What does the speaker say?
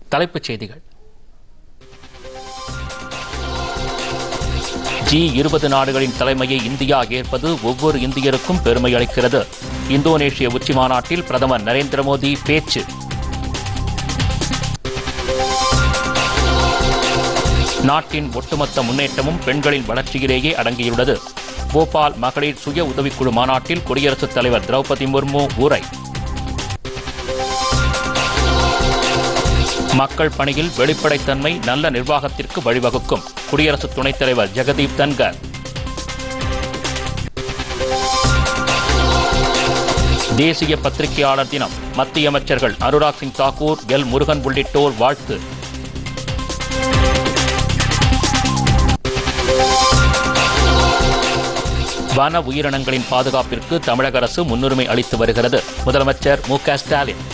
தலைப்புச் செய்திகள் ஜி இருபது நாடுகளின் தலைமையை இந்தியா ஏற்பது ஒவ்வொரு இந்தியருக்கும் பெருமை அளிக்கிறது இந்தோனேஷிய உச்சி மாநாட்டில் பிரதமர் நரேந்திர மோடி பேச்சு நாட்டின் ஒட்டுமொத்த முன்னேற்றமும் பெண்களின் வளர்ச்சியிலேயே அடங்கியுள்ளது போபால் மகளிர் சுய உதவிக்குழு மாநாட்டில் குடியரசுத் தலைவர் திரௌபதி முர்மு உரை மக்கள் பணியில் வெளிப்படைத்தன்மை நல்ல நிர்வாகத்திற்கு வழிவகுக்கும் குடியரசு துணைத் தலைவர் ஜெகதீப் தன்கர் தேசிய பத்திரிகையாளர் தினம் மத்திய அமைச்சர்கள் அனுராக் சிங் தாக்கூர் எல் முருகன் உள்ளிட்டோர் வாழ்த்து வன உயிரினங்களின் பாதுகாப்பிற்கு தமிழக அரசு முன்னுரிமை அளித்து வருகிறது முதலமைச்சர் மு க ஸ்டாலின்